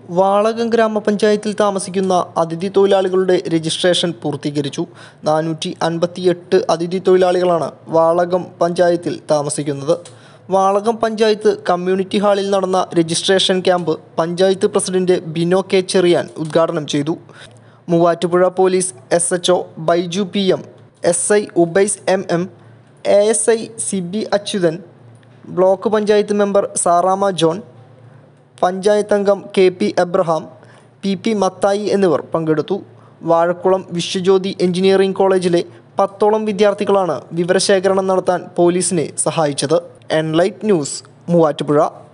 വാളകം ഗ്രാമപഞ്ചായത്തിൽ താമസിക്കുന്ന അതിഥി തൊഴിലാളികളുടെ രജിസ്ട്രേഷൻ പൂർത്തീകരിച്ചു നാനൂറ്റി അൻപത്തിയെട്ട് അതിഥി തൊഴിലാളികളാണ് വാളകം പഞ്ചായത്തിൽ താമസിക്കുന്നത് വാളകം പഞ്ചായത്ത് കമ്മ്യൂണിറ്റി ഹാളിൽ നടന്ന registration camp panchayat president Bino K Cheriyan ഉദ്ഘാടനം ചെയ്തു Muvattupuzha police S H O Baiju P M S I Ubais M M A S I C B Achuthan block panchayat member Sarama John panchayat അംഗം K P Abraham P P Mathai എന്നിവർ പങ്കെടുത്തു വാഴക്കുളം വിശ്വജ്യോതി എഞ്ചിനീയറിംഗ് കോളേജിലെ പത്തോളം വിദ്യാർത്ഥികളാണ് വിവരശേഖരണം നടത്താൻ പോലീസിനെ സഹായിച്ചത് എൻലൈറ്റ് ന്യൂസ് മൂവാറ്റുപുഴ